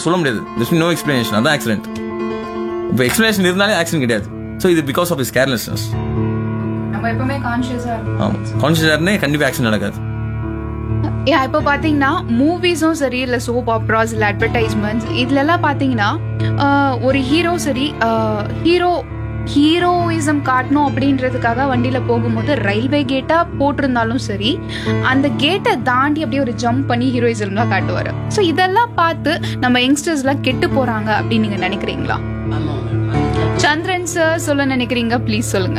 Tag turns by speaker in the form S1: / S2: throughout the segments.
S1: சொல்ல முடியாது this no explanation அதான் ஆக்சிடென்ட் இப்போ எக்ஸ்பிளனேஷன் இருந்தாலே ஆக்சிடென்ட் கிடையாது ஸோ இது பிகாஸ் ஆஃப் இஸ் கேர்லெஸ்னஸ்
S2: நம்ம எப்பவுமே கான்ஷியஸா இருக்கோம்
S1: ஆமாம் கான்ஷியஸாக கண்டிப்பாக ஆக்சிடென்ட் நடக்காது
S2: யா இப்போ பார்த்தீங்கன்னா மூவிஸும் சரி இல்லை சோப் ஆப்ராஸ் இல்லை அட்வர்டைஸ்மெண்ட்ஸ் இதுலலாம் பார்த்தீங்கன்னா ஆஹ், ஒரு ஹீரோ சரி ஹீரோ ஹீரோயிசம் காட்டணும் அப்படின்றதுக்காக வண்டியில் போகும்போது ரயில்வே கேட்டாக போட்டிருந்தாலும் சரி அந்த கேட்டை தாண்டி அப்படியே ஒரு ஜம்ப் பண்ணி ஹீரோயிசம்லாம் காட்டுவார் ஸோ இதெல்லாம் பார்த்து நம்ம யங்ஸ்டர்ஸ்லாம் கெட்டு போகிறாங்க அப்படின்னு நீங்கள் நினைக்கிறீங்களா
S3: ஆமாம் மேடம்
S2: சந்திரன் சார் சொல்ல நினைக்கிறீங்க ப்ளீஸ் சொல்லுங்க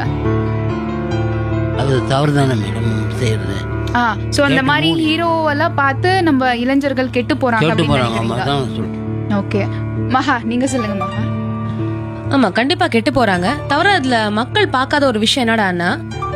S3: அது தவறு தானே மேடம் செய்யறது
S2: ஆ ஸோ அந்த மாதிரி ஹீரோவெல்லாம் பார்த்து நம்ம இளைஞர்கள் கெட்டு போகிறாங்க
S3: கேட்டு
S2: அப்படின்னு
S3: போறாங்க ஆமா
S2: நினைக்கிறீங்களா
S3: அதான் சொல்றேன்
S2: ஓகே மகா நீங்க சொல்லுங்க மகா
S4: ஆமா கண்டிப்பா கெட்டு போறாங்க தவிர அதுல மக்கள் பார்க்காத ஒரு விஷயம் என்னடான்னா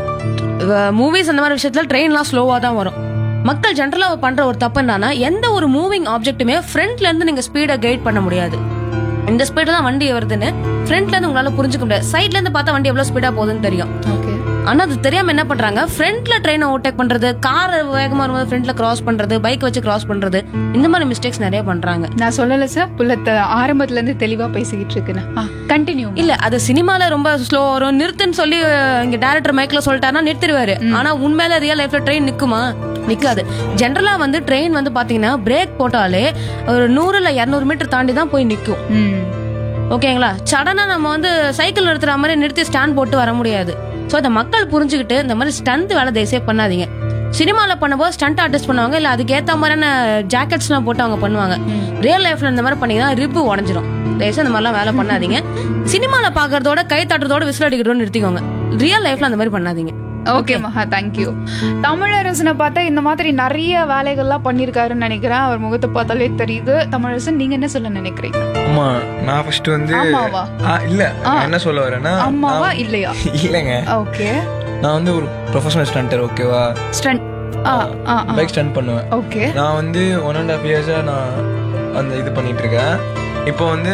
S4: மூவிஸ் அந்த மாதிரி விஷயத்துல ட்ரெயின்லாம் ஸ்லோவா தான் வரும் மக்கள் ஜென்ரலா பண்ற ஒரு தப்பு என்னன்னா எந்த ஒரு மூவிங் ஆப்ஜெக்ட்டுமே ஃப்ரண்ட்ல இருந்து நீங்க ஸ்பீடை கைட் பண்ண முடியாது இந்த ஸ்பீடு தான் வண்டி வருதுன்னு ஃப்ரண்ட்ல இருந்து உங்களால புரிஞ்சுக்க முடியாது சைட்ல இருந்து பார்த்தா வண்டி எவ்வளவு ஸ்பீடா போகுதுன்னு தெரியும்
S2: ஓகே
S4: ஆனா அது தெரியாம என்ன பண்றாங்க ஃப்ரண்ட்ல ட்ரெயினை ஓவர்டேக் பண்றது கார் வேகமா வரும்போது ஃப்ரண்ட்ல கிராஸ் பண்றது பைக் வச்சு கிராஸ் பண்றது இந்த மாதிரி மிஸ்டேக்ஸ் நிறைய பண்றாங்க
S2: நான் சொல்லல சார் புள்ளத்த ஆரம்பத்துல இருந்து தெளிவா பேசிக்கிட்டு இருக்குன்னு கண்டினியூ
S4: இல்ல அது சினிமால ரொம்ப ஸ்லோ வரும் நிறுத்துன்னு சொல்லி அஹ், இங்க டேரக்டர் மைக்ல சொல்லிட்டாருன்னா நிறுத்திடுவாரு ஆனா உண்மையில ரியல் லைஃப்ல ட்ரெயின் நிக்குமா நிக்காது ஜென்ரலா வந்து ட்ரெயின் வந்து பாத்தீங்கன்னா பிரேக் போட்டாலே ஒரு நூறு இல்ல இருநூறு மீட்டர் தாண்டி தான் போய் நிக்கும் ஓகேங்களா சடனா நம்ம வந்து சைக்கிள் நிறுத்துற மாதிரி நிறுத்தி ஸ்டாண்ட் போட்டு வர முடியாது ஸோ அதை மக்கள் புரிஞ்சுக்கிட்டு இந்த மாதிரி ஸ்டண்ட் வேலை தயவுசெய்து பண்ணாதீங்க சினிமாவில் பண்ணும்போது ஸ்டண்ட் ஆர்டிஸ்ட் பண்ணுவாங்க இல்லை அதுக்கு ஏற்ற மாதிரியான ஜாக்கெட்ஸ்லாம் போட்டு அவங்க பண்ணுவாங்க ரியல் லைஃப்ல இந்த மாதிரி பண்ணீங்கன்னா ரிப்பு உடஞ்சிரும் தயவுசெய்து இந்த மாதிரிலாம் வேலை பண்ணாதீங்க சினிமாவில் பார்க்கறதோட கை தட்டுறதோட விசில் அடிக்கிறதோட நிறுத்திக்கோங்க ரியல் லைஃப்ல அந்த மாதிரி பண்ணாதீங்க
S2: ஓகே மகா தேங்க்யூ தமிழரசனை பார்த்தா இந்த மாதிரி நிறைய வேலைகள்லாம் பண்ணிருக்காருன்னு நினைக்கிறேன் அவர் முகத்தை பார்த்தாலே தெரியுது தமிழரசன் நீங்க என்ன சொல்ல நினைக்கிறீங்க
S5: ஆமா நான் ஃபர்ஸ்ட் வந்து
S2: ஆமாவா?
S5: ஆ, இல்ல
S2: ஆ.
S5: நான் என்ன சொல்ல வரேன்னா
S2: அம்மாவா
S5: நான்-
S2: இல்லையா
S5: இல்லைங்க
S2: ஓகே
S5: நான் வந்து ஒரு ப்ரொஃபஷனல் ஸ்டண்டர் ஓகேவா
S2: ஸ்டண்ட் ஆ ஆ
S5: பைக் ஸ்டண்ட் பண்ணுவேன்
S2: ஓகே
S5: நான் வந்து ஒன் அண்ட் ஹாஃப் இயர்ஸாக நான் அந்த இது பண்ணிட்டு இருக்கேன் இப்போ வந்து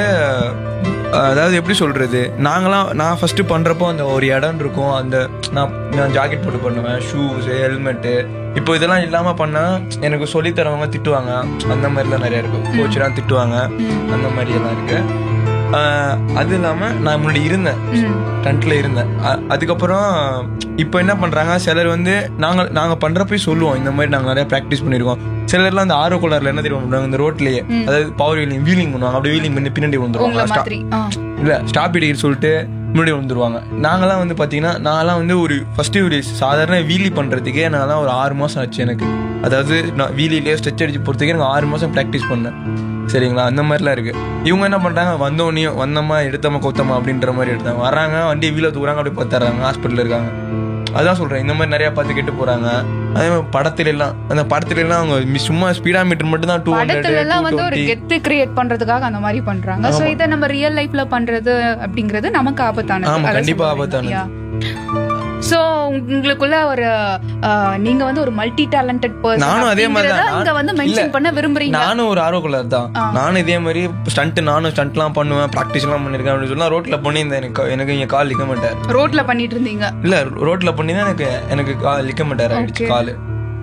S5: அஹ், அதாவது எப்படி சொல்றது நாங்களாம் நான் ஃபர்ஸ்ட் பண்றப்போ அந்த ஒரு இடம் இருக்கும் அந்த நான் நான் ஜாக்கெட் போட்டு பண்ணுவேன் ஷூஸ் ஹெல்மெட்டு இப்போ இதெல்லாம் இல்லாம பண்ணா எனக்கு சொல்லி தரவங்க திட்டுவாங்க அந்த மாதிரிலாம் நிறைய இருக்கு கோச்செல்லாம் திட்டுவாங்க அந்த மாதிரி எல்லாம் இருக்கு அஹ், அது இல்லாம நான் முன்னாடி இருந்தேன் டென்ட்ல இருந்தேன் அ- அதுக்கப்புறம் இப்போ என்ன பண்றாங்க சிலர் வந்து நாங்க நாங்க பண்றப்ப சொல்லுவோம் இந்த மாதிரி நாங்க நிறைய ப்ராக்டிஸ் பண்ணிருக்கோம் சிலர்லாம் அந்த ஆரோ கோளாறுல என்ன தெரியும் பண்றாங்க இந்த ரோட்லயே அதாவது பவர் வீலிங் வீலிங் பண்ணுவாங்க அப்படி வீலிங் பண்ணி பின்னாடி
S2: உங்களை
S5: வந்துருவாங்க
S2: மாதிரி ஆ
S5: இல்ல ஸ்டாப் இடிக்கிற சொல்லிட்டு முன்னாடி வந்துருவாங்க நாங்கெல்லாம் வந்து பாத்தீங்கன்னா நான்லாம் வந்து ஒரு ஃபர்ஸ்ட் ஒரு சாதாரண வீலி பண்றதுக்கே நான்லாம் ஒரு ஆறு மாசம் ஆச்சு எனக்கு அதாவது நான் வீலிலேயே ஸ்ட்ரெச் அடிச்சு போறதுக்கே எனக்கு ஆறு மாசம் ப்ராக்டிஸ் பண்ணேன் சரிங்களா அந்த மாதிரிலாம் இருக்கு இவங்க என்ன பண்றாங்க வந்தோடனையும் வந்தோமா எடுத்தோமா கொத்தமா அப்படின்ற மாதிரி எடுத்தாங்க வராங்க வண்டி வீல தூக்குறாங்க அப்படியே பார்த்துறாங்க ஹாஸ்பிட்டல் இருக்காங்க அதான் சொல்றேன் இந்த மாதிரி நிறைய பார்த்து கெட்டு போறாங்க அதே மாதிரி படத்துல எல்லாம் அந்த படத்துல எல்லாம் அவங்க மி- சும்மா ஸ்பீடா மீட்டர் மட்டும் தான் டூ
S2: படத்துல எல்லாம் வந்து ஒரு
S5: ஹண்ட்ரட்
S2: கெத்து கிரியேட் பண்றதுக்காக அந்த மாதிரி பண்றாங்க சோ இத நம்ம ரியல் லைஃப்ல பண்றது அப்படிங்கிறது நமக்கு ஆபத்தானது
S5: ஆமா,
S2: அதான்
S5: கண்டிப்பா
S2: சொல்ல வரீங்க.
S5: ஆபத்தானது.
S2: Yeah. சோ உங்களுக்குள்ள ஒரு அஹ், நீங்க வந்து ஒரு மல்டி டேலண்டட் பர்சன்
S5: நானும் அதே மாதிரி தான்.
S2: இங்க வந்து
S5: இல்ல.
S2: மென்ஷன் பண்ண விரும்புறீங்க
S5: நானும் ஒரு ஆர்வக்குள்ளார் தான் நானும் இதே மாதிரி ஸ்டண்ட் நானும் ஸ்டண்ட்லாம் பண்ணுவேன் ப்ராக்டிஸ் எல்லாம் பண்ணிருக்கேன் அப்படின்னு சொன்னா ரோட்ல பண்ணியிருந்தேன் எனக்கு எனக்கு இங்க கால் லிக்க மாட்டார்
S2: ரோட்ல பண்ணிட்டு இருந்தீங்க
S5: இல்ல ரோட்ல பண்ணி தான் எனக்கு எனக்கு கால் லிக்க மாட்டார் ஆயிடுச்சு
S2: Okay.
S5: காலு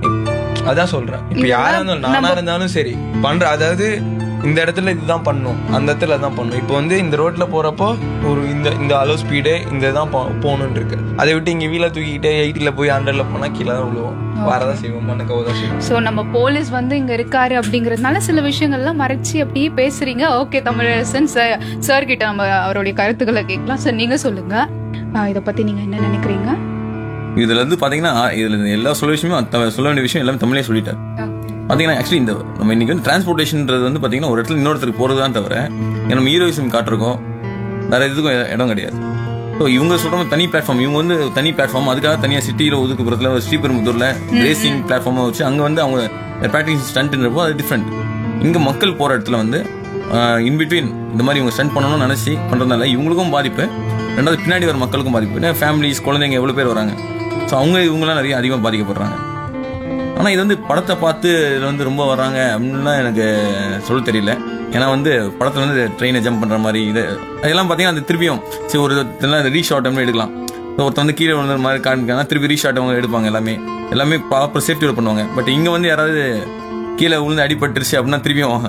S5: அதான் சொல்றேன் இப்ப
S2: இதெல்லாம்
S5: யாரா இருந்தாலும் நானா
S2: நம்ம-
S5: இருந்தாலும் சரி பண்ற அதாவது இந்த இடத்துல இதுதான் பண்ணும் அந்த இடத்துல தான் பண்ணும் இப்போ வந்து இந்த ரோட்ல போறப்போ ஒரு இந்த இந்த அளவு ஸ்பீடு இந்த தான் போகணும்னு இருக்கு அதை விட்டு இங்க வீல தூக்கிக்கிட்டே எயிட்டில போய் ஹண்ட்ரட்ல போனா கீழே தான் விழுவோம் வரதான் செய்வோம் மண்ணக்கவ தான் செய்வோம்
S2: சோ நம்ம போலீஸ் வந்து இங்க இருக்காரு அப்படிங்கறதுனால சில விஷயங்கள்லாம் மறைச்சு அப்படியே பேசுறீங்க ஓகே தமிழரசன் சார் சார் கிட்ட நம்ம அவருடைய கருத்துக்களை கேட்கலாம் சார் நீங்க சொல்லுங்க அஹ், இத பத்தி நீங்க என்ன நினைக்கிறீங்க
S1: இதுல இருந்து பாத்தீங்கன்னா இதுல இந்த எல்லா சொல்ல விஷயமும் த- சொல்ல வேண்டிய விஷயம் எல்லாமே தமிழே சொல்லிட்டார் பாத்தீங்கன்னா ஆக்சுவலி இந்த நம்ம இன்னைக்கு வந்து டிரான்ஸ்போர்ட்டேஷன்ன்றது வந்து பாத்தீங்கன்னா ஒரு இடத்துல இன்னொருத்தருக்கு போறது தான் தவிர இங்க நம்ம ஹீரோயிசம் காட்டுறோம் வேற எதுக்கும் இட- இடம் கிடையாது ஸோ இவங்க சொல்ற மாதிரி தனி பிளாட்ஃபார்ம் இவங்க வந்து தனி பிளாட்ஃபார்ம் அதுக்காக தனியாக சிட்டியில் ஒதுக்குப்புறத்துல ஒரு ஸ்ரீபெரும்புத்தூர்ல ரேசிங் பிளாட்ஃபார்மை வச்சு அங்கே வந்து அவங்க ப்ராக்டிஸ் ஸ்டண்ட்ன்றப்போ அது டிஃப்ரெண்ட் இங்கே மக்கள் போகிற இடத்துல வந்து இன்பிட்வீன் இந்த மாதிரி இவங்க ஸ்டண்ட் பண்ணணும்னு நினச்சி பண்ணுறதுனால இவங்களுக்கும் பாதிப்பு ரெண்டாவது பின்னாடி வர மக்களுக்கும் பாதிப்பு ஃபேமிலிஸ் குழந்தைங்க எவ்வளோ பேர் வராங்க ஸோ அவங்க இவங்களாம் நிறைய அதிகமாக பாதிக்கப்படுறாங்க ஆனால் இது வந்து படத்தை பார்த்து இதில் வந்து ரொம்ப வர்றாங்க அப்படின்லாம் எனக்கு சொல்ல தெரியல ஏன்னா வந்து படத்தில் வந்து ட்ரெயினை ஜம்ப் பண்ணுற மாதிரி இது அதெல்லாம் பார்த்தீங்கன்னா அது திருப்பியும் சரி ஒரு ரீஷார்ட் அப்படின்னு எடுக்கலாம் So, ஒருத்தன் வந்து கீழே விழுந்த மாதிரி காமிக்காங்க திருப்பி ரீஷார்ட் அவங்க எடுப்பாங்க எல்லாமே எல்லாமே ப்ராப்பர் சேஃப்டியோட பண்ணுவாங்க பட் இங்கே வந்து யாராவது கீழே விழுந்து அடிபட்டுருச்சு அப்படின்னா திருப்பியும்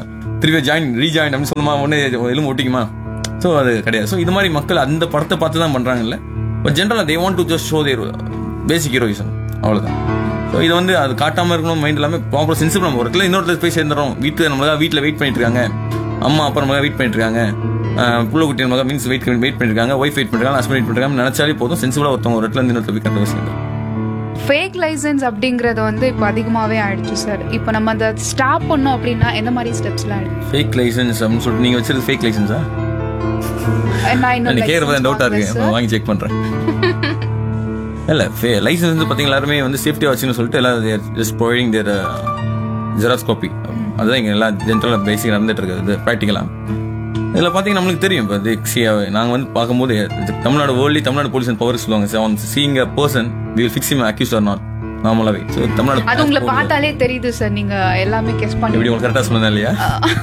S1: திருப்பி ஜாயின் ரீஜாயின் அப்படின்னு சொல்லுமா ஒன்று எலும்பு ஒட்டிக்குமா ஸோ அது கிடையாது ஸோ இது மாதிரி மக்கள் அந்த படத்தை பார்த்து தான் பண்ணுறாங்கல்ல பட் ஜென்ரலாக they want to just show their basic heroism அவ்வளோதான் ஸோ இது வந்து அது காட்டாமல் இருக்கணும் மைண்ட் எல்லாமே ப்ராப்பர் சென்சிபிள் நம்ம ஒர்க்கில் இன்னொருத்தர் போய் சேர்ந்துடும் வீட்டில் நம்மளாக வீட்டில் வெயிட் பண்ணிட்டு இருக்காங்க அம்மா அப்பா நமக்காக வெயிட் பண்ணிட்டு இருக்காங்க ஆஹ் புள்ள குட்டி நமக்காக மீன்ஸ் வெயிட் வெயிட் பண்ணிட்டு இருக்காங்க ஒய்ஃப் வெயிட் பண்ணிருக்காங்க ஹஸ்பண்ட் வெயிட் பண்ணிருக்காங்க நினைச்சாலே போதும் சென்சிபிளாக ஒருத்தவங்க ஒரு இடத்துல இருந்து இன்னொருத்தர் போய் கரெக்டாக சேர்ந்து
S2: ஃபேக் லைசன்ஸ் அப்படிங்கறது வந்து இப்போ அதிகமாகவே ஆயிடுச்சு சார் இப்போ நம்ம அதை ஸ்டாப் பண்ணோம் அப்படின்னா எந்த மாதிரி ஸ்டெப்ஸ்லாம் எடுக்கணும்
S1: ஃபேக் லைசன்ஸ் அப்படின்னு சொல்லிட்டு நீங்கள் வச்சிருக்க ஃபேக் லைசன்ஸா
S2: நான் இன்னும்
S1: எனக்கு கேட்கறது
S2: license
S1: டவுட்டாக
S2: வாங்கல
S1: இருக்கு
S2: sir.
S1: நான் வாங்கி செக் பண்ணுறேன் இல்லை லைசன்ஸ் வந்து பார்த்தீங்கன்னா எல்லாருமே வந்து சேஃப்டியாக வச்சுன்னு சொல்லிட்டு எல்லாம் just providing their xerox copy அதுதான் இங்கே எல்லாம் ஜென்ரலாக பேசிக் நடந்துட்டு இருக்குது ப்ராக்டிக்கலாக இதில் பார்த்தீங்கன்னா நம்மளுக்கு தெரியும் இப்போ நாங்கள் வந்து பார்க்கும்போது இது தமிழ்நாடு வேர்ல்டி தமிழ்நாடு போலீஸ் அண்ட் பவர் சொல்லுவாங்க on seeing a person will fix him accuse or not நார்மலாகவே ஸோ தமிழ்நாடு
S2: அது உங்களை
S1: passport ல-
S2: பார்த்தாலே தெரியுது சார் நீங்க எல்லாமே கெஸ் பண்ணி
S1: எப்படி உங்களுக்கு கரெக்டாக சொன்னதா இல்லையா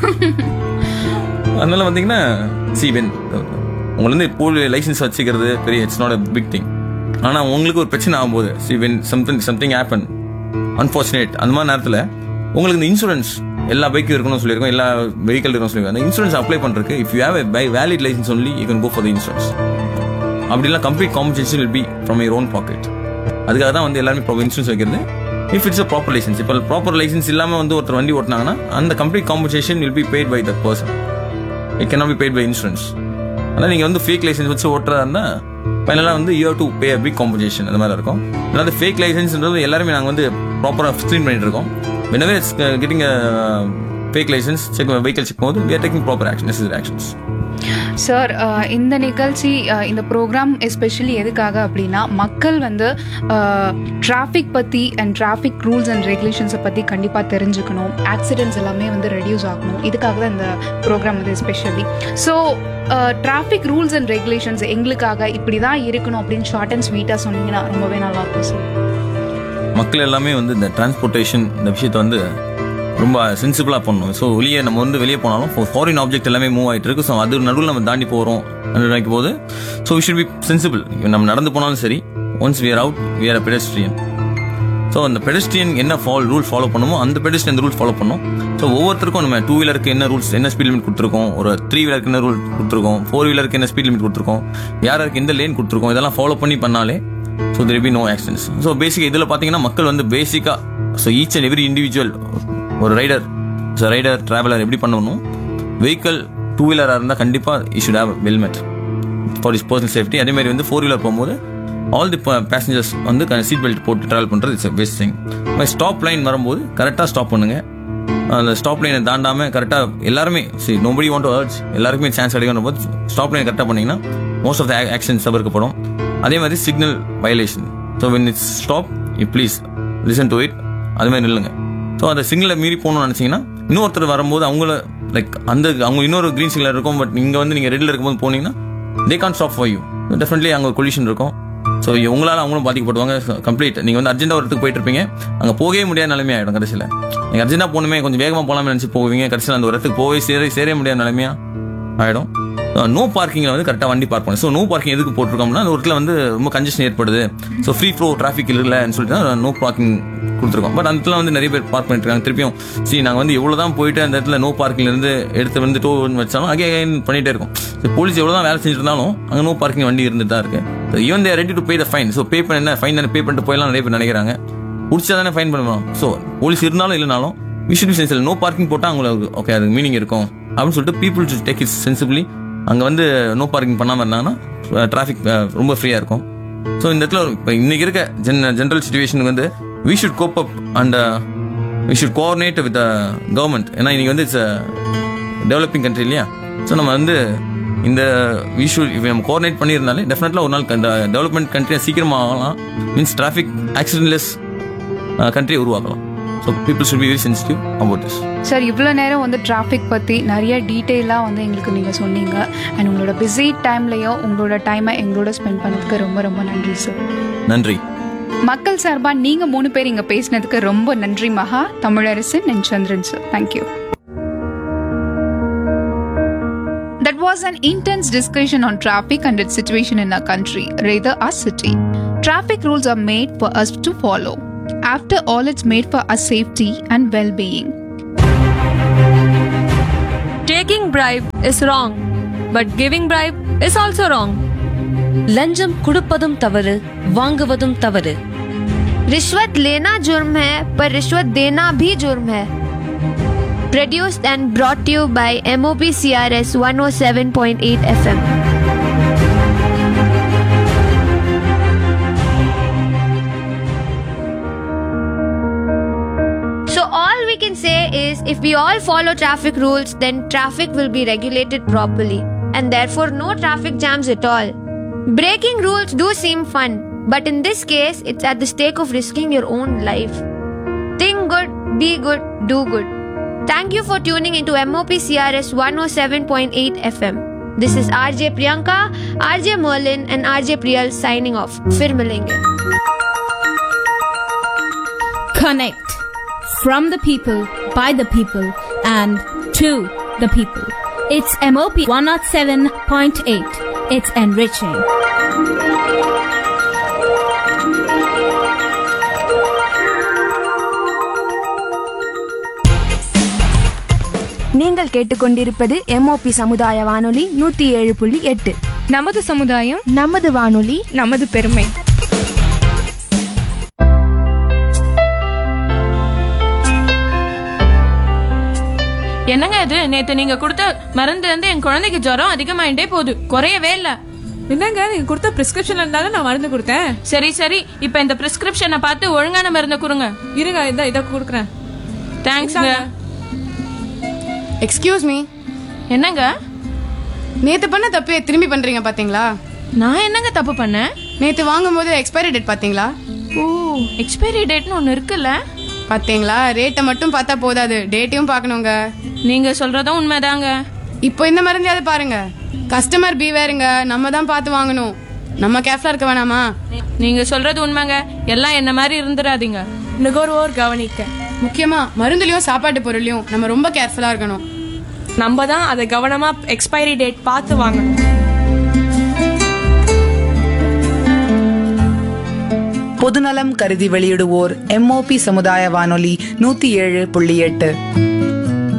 S1: அதனால வந்தீங்கன்னா சி வென் உங்களுக்கு வந்து போல் லைசன்ஸ் வச்சுக்கிறது பெரிய it's not a big thing ஆனால் உங்களுக்கு ஒரு பிரச்சனை ஆகும்போது see when something something happen unfortunate அந்த மாதிரி நேரத்தில் உங்களுக்கு இந்த இன்சூரன்ஸ் எல்லா பைக்கும் இருக்கணும்னு சொல்லியிருக்கோம் எல்லா வெஹிக்கல் இருக்கணும்னு சொல்லியிருக்கோம் அந்த இன்சூரன்ஸ் அப்ளை பண்ணுறதுக்கு if you have a by valid licence only you can go for the insurance அப்படிலாம் complete compensation will be from your own pocket அதுக்காக தான் வந்து எல்லாருமே ப்ராப்பர் இன்சூரன்ஸ் வைக்கிறது if it's a proper licence இப்போ proper licence இல்லாமல் வந்து ஒருத்தர் வண்டி ஓட்டினாங்கன்னா அந்த complete compensation will be paid by that person it can be paid by insurance ஆனால் நீங்கள் வந்து ஃபேக் லைசன்ஸ் வச்சு ஓட்டுறதா இருந்தால் ஃபைனலாக வந்து you to pay big compensation அந்த மாதிரி இருக்கும் அதாவது ஃபேக் லைசன்ஸ்ன்றது எல்லாருமே நாங்கள் வந்து ப்ராப்பராக ஸ்க்ரீன் பண்ணிட்டு இருக்கோம் whenever it's uh, getting a fake license check vehicle check போது we are taking proper action necessary actions
S2: sir இந்த நிகழ்ச்சி அஹ், இந்த ப்ரோக்ராம் எஸ்பெஷலி எதுக்காக அப்படின்னா மக்கள் வந்து டிராஃபிக் பற்றி அண்ட் டிராஃபிக் ரூல்ஸ் அண்ட் ரெகுலேஷன்ஸை பற்றி கண்டிப்பாக தெரிஞ்சுக்கணும் ஆக்சிடென்ட்ஸ் எல்லாமே வந்து ரெடியூஸ் ஆகணும் இதுக்காக தான் இந்த ப்ரோக்ராம் வந்து especially so traffic rules and regulations எங்களுக்காக இப்படி தான் இருக்கணும் அப்படின்னு ஷார்ட் அண்ட் ஸ்வீட்டாக சொன்னீங்கன்னா ரொம்பவே நல்லா இருக்கும் சார்
S1: மக்கள் எல்லாமே வந்து இந்த டிரான்ஸ்போர்ட்டேஷன் இந்த விஷயத்தை வந்து ரொம்ப சென்சிபிளாக பண்ணணும் ஸோ வெளியே நம்ம வந்து வெளியே போனாலும் ஃபாரின் ஆப்ஜெக்ட் எல்லாமே மூவ் ஆகிட்டு இருக்கு ஸோ அது நடுவில் நம்ம தாண்டி போகிறோம் நினைக்கும் போது so we should be sensible நம்ம நடந்து போனாலும் சரி once we are out we are a pedestrian so அந்த பெடஸ்ட்ரியன் என்ன ஃபால் ரூல் ஃபாலோ பண்ணுமோ அந்த பெடஸ்ட்ரியன் அந்த ரூல் ஃபாலோ பண்ணும் ஸோ ஒவ்வொருத்தருக்கும் நம்ம டூ வீலருக்கு என்ன ரூல்ஸ் என்ன ஸ்பீட் லிமிட் கொடுத்துருக்கோம் ஒரு த்ரீ வீலருக்கு என்ன ரூல் கொடுத்துருக்கோம் ஃபோர் வீலருக்கு என்ன ஸ்பீட் லிமிட் கொடுத்துருக்கோம் யாருக்கு எந்த லேன் கொடுத்துருக்கோம் இதெல்லாம் ஃபாலோ பண்ணி பண்ணாலே so there be no accidents so basic இதில் பார்த்தீங்கன்னா மக்கள் வந்து பேசிக்காக so each and every individual ஒரு ரைடர் ஸோ ரைடர் டிராவலர் எப்படி பண்ணணும் வெஹிக்கல் டூ வீலராக இருந்தால் கண்டிப்பாக you should have helmet for is personal safety அதே மாதிரி வந்து ஃபோர் வீலர் போகும்போது ஆல் தி பேசஞ்சர்ஸ் வந்து சீட் பெல்ட் போட்டு ட்ராவல் பண்ணுறது it's best thing stop line வரும்போது கரெக்டாக ஸ்டாப் பண்ணுங்க அந்த ஸ்டாப் லைனை தாண்டாம கரெக்டாக எல்லாருமே சரி நோபடி வாண்ட் டு அர்ஜ் எல்லாருக்குமே சான்ஸ் கிடைக்கணும் போது ஸ்டாப் லைன் கரெக்டாக பண்ணீங்கன்னா மோஸ்ட் ஆஃப் த ஆக்ஷன்ஸ் தவிர்க்கப்படும் அதே மாதிரி signal violation so when it's stop you please listen to it அது மாதிரி நில்லுங்க ஸோ அந்த சிக்னலை மீறி போகணும்னு நினச்சிங்கன்னா இன்னொருத்தர் வரும்போது அவங்கள லைக் அந்த அவங்க இன்னொரு க்ரீன் சிக்னல் இருக்கும் பட் இங்கே வந்து நீங்கள் ரெட்டில் இருக்கும்போது போனீங்கன்னா they can't stop for you definitely அங்கே கொலிஷன் இருக்கும் ஸோ உங்களால் அவங்களும் பாதிக்கப்படுவாங்க கம்ப்ளீட் நீங்கள் வந்து அர்ஜென்ட்டாக ஒரு இடத்துக்கு போயிட்டு இருப்பீங்க அங்கே போகவே முடியாத நிலைமை ஆகிடும் கடைசியில் நீங்கள் அர்ஜென்ட்டாக போகணுமே கொஞ்சம் வேகமாக போகலாம்னு நினச்சி போவீங்க கடைசியில் அந்த ஒரு இடத்துக்கு போகவே சேர சேர முடியாத நிலைமையா ஆகிடும் நோ பார்க்கிங்கில் வந்து கரெக்டாக வண்டி பார்க் பண்ணணும் ஸோ நோ பார்க்கிங் எதுக்கு போட்டிருக்கோம்னா அந்த ஒரு இடத்துல வந்து ரொம்ப கன்ஜெஷன் ஏற்படுது ஸோ ஃப்ரீ ஃப்ளோ டிராஃபிக் இல்லைன்னு சொல்லிட்டு தான் நோ பார்க்கிங் கொடுத்துருக்கோம் பட் அந்த இடத்துல வந்து நிறைய பேர் பார்க் பண்ணிட்டு இருக்காங்க திருப்பியும் சரி நாங்கள் வந்து எவ்வளோ தான் போயிட்டு அந்த இடத்துல நோ பார்க்கிங்ல இருந்து எடுத்து வந்து டோ வச்சாலும் அகே அகைன் பண்ணிட்டே இருக்கும் ஸோ போலீஸ் எவ்வளோ தான் வேலை செஞ்சுட்டு இருந்தாலும் அங்கே நோ பார்க்கிங் வண்டி இருந்துட்டு தான் இருக்கு so even they're ready to pay the fine so pay பண்ண என்ன ஃபைன் தானே பே பண்ணிட்டு போயெல்லாம் நிறைய பேர் நினைக்கிறாங்க பிடிச்சா தானே ஃபைன் பண்ணுவோம் ஸோ போலீஸ் இருந்தாலும் இல்லைனாலும் விஷுவல் சென்சில் நோ பார்க்கிங் போட்டால் அவங்களுக்கு ஓகே அதுக்கு மீனிங் இருக்கும் அப்படின்னு சொல்லிட்டு people to take it sensibly அங்கே வந்து நோ பார்க்கிங் பண்ணாமல் இருந்தாங்கன்னா டிராஃபிக் ரொம்ப ஃப்ரீயாக இருக்கும் ஸோ இந்த இடத்துல இப்போ இன்னைக்கு இருக்க ஜென் ஜென்ரல் சுச்சுவேஷனுக்கு வந்து we should cope up and we should coordinate with government ஏன்னா இன்னைக்கு வந்து இட்ஸ் டெவலப்பிங் கண்ட்ரி இல்லையா ஸோ நம்ம வந்து இந்த விஷு நம்ம கோஆர்டினேட் பண்ணியிருந்தாலே டெஃபினெட்லாம் ஒரு நாள் இந்த டெவலப்மெண்ட் கண்ட்ரியை சீக்கிரமாக ஆகலாம் மீன்ஸ் டிராஃபிக் ஆக்சிடென்ட்லெஸ் கண்ட்ரியை உருவாக்கலாம் so people should be very sensitive about this
S2: sir இவ்வளோ நேரம் வந்து டிராஃபிக் பற்றி நிறைய டீட்டெயிலாக வந்து எங்களுக்கு நீங்கள் சொன்னீங்க அண்ட் உங்களோட பிஸி டைம்லையும் உங்களோட டைமை எங்களோட ஸ்பெண்ட் பண்ணதுக்கு ரொம்ப ரொம்ப நன்றி சார்
S1: நன்றி
S2: மக்கள் சார்பாக நீங்கள் மூணு பேர் இங்கே பேசினதுக்கு ரொம்ப நன்றி Maha Tamizharasan and Chandran sir thank you That was an intense discussion on traffic and its situation in our country, rather our city. Traffic rules are made for us to follow. After all, it's made for our safety and well being.
S6: Taking bribe is wrong, but giving bribe is also wrong.
S4: லஞ்சம் கொடுப்பதும் தவறு வாங்குவதும் தவறு
S7: रिश्वत लेना जुर्म है पर रिश्वत देना भी जुर्म है produced and brought you by MOP CRS 107.8 FM So all we can say is if we all follow traffic rules then traffic will be regulated properly and therefore no traffic jams at all. Breaking rules do seem fun but in this case it's at the stake of risking your own life. Think good, be good, do good. Thank you for tuning into MOP CRS 107.8 FM. This is RJ Priyanka, RJ Merlin and RJ Priyal signing off. Fir milenge.
S8: Connect from the people, by the people, and to the people. It's MOP 107.8. It's enriching.
S9: நீங்கள் கேட்டுக்கொண்டிருப்பது MOP சமுதாய வானொலி நூத்தி ஏழு புள்ளி எட்டு
S2: நமது சமுதாயம்
S9: நமது வானொலி
S2: நமது பெருமை
S10: என்னங்க இது நேத்து நீங்க கொடுத்த மருந்து வந்து என் குழந்தைக்கு ஜுரம் அதிகமாயிட்டே போகுது குறையவே இல்ல
S11: என்னங்க நீங்க கொடுத்த பிரிஸ்கிரிப்ஷன்ல இருந்தாலும் நான் மருந்து கொடுத்தேன்
S10: சரி சரி இப்ப இந்த பிரிஸ்கிரிப்ஷனை பார்த்து ஒழுங்கான மருந்தை கொடுங்க
S11: இருங்க இதை இதை கொடுக்குறேன்
S10: தேங்க்ஸ்ங்க
S12: எக்ஸ்கியூஸ் மீ
S10: என்னங்க
S12: நேத்து பண்ண தப்பே திரும்பி பண்றீங்க பாத்தீங்களா
S10: நான் என்னங்க தப்பு பண்ணேன்
S12: நேத்து வாங்கும்போது எக்ஸ்பைரி டேட் பாத்தீங்களா
S10: ஓ எக்ஸ்பைரி டேட்னு ஒன்னு இருக்குல்ல
S12: பாத்தீங்களா ரேட்டை மட்டும் பார்த்தா போதாது டேட்டையும் பார்க்கணுங்க
S10: நீங்க சொல்றதும் உண்மைதாங்க
S12: இப்போ இந்த மருந்தையாவது பாருங்க கஸ்டமர் பி வேறுங்க நம்ம தான் பார்த்து வாங்கணும் நம்ம கேர்ஃபுல்லா இருக்க வேணாமா
S10: நீங்க சொல்றது உண்மைங்க எல்லாம் என்ன மாதிரி இருந்துடாதீங்க
S11: நுகர்வோர் கவனிக்க
S12: முக்கியமா மருந்துலயும் சாப்பாட்டு பொருளையும் நம்ம ரொம்ப கேர்ஃபுல்லா இருக்கணும்
S11: நம்ம தான் அதை கவனமா எக்ஸ்பைரி டேட் பார்த்து வாங்கணும்
S13: பொதுநலம் கருதி வெளியிடுவோர் எம்ஓபி சமுதாய வானொலி நூத்தி ஏழு புள்ளி எட்டு